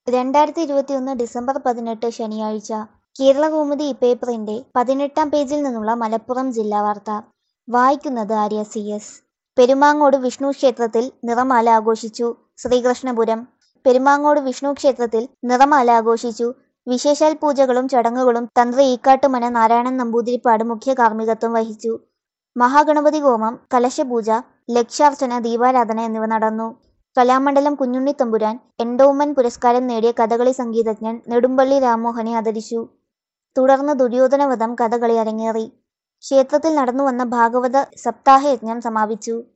രണ്ടായിരത്തി ഇരുപത്തിയൊന്ന് ഡിസംബർ പതിനെട്ട് ശനിയാഴ്ച കേരളകൗമുദി പേപ്പറിന്റെ പതിനെട്ടാം പേജിൽ നിന്നുള്ള മലപ്പുറം ജില്ലാ വാർത്ത വായിക്കുന്നത് ആര്യ സി എസ് പെരുമാങ്ങോട് വിഷ്ണു ക്ഷേത്രത്തിൽ നിറമാല ആഘോഷിച്ചു ശ്രീകൃഷ്ണപുരം പെരുമാങ്ങോട് വിഷ്ണു ക്ഷേത്രത്തിൽ നിറമാല ആഘോഷിച്ചു വിശേഷാൽ പൂജകളും ചടങ്ങുകളും തന്ത്രി ഈക്കാട്ടുമന നാരായണൻ നമ്പൂതിരിപ്പാട് മുഖ്യ കാർമ്മികത്വം വഹിച്ചു മഹാഗണപതി ഹോമം കലശപൂജ ലക്ഷാർച്ചന ദീപാരാധന എന്നിവ നടന്നു കലാമണ്ഡലം കുഞ്ഞുണ്ണി തമ്പുരാൻ എൻഡോവ്മെന്റ് പുരസ്കാരം നേടിയ കഥകളി സംഗീതജ്ഞൻ നെടുമ്പള്ളി രാമോഹനെ ആദരിച്ചു തുടർന്ന് ദുര്യോധനവധം കഥകളി അരങ്ങേറി ക്ഷേത്രത്തിൽ നടന്നുവന്ന ഭാഗവത സപ്താഹയജ്ഞം സമാപിച്ചു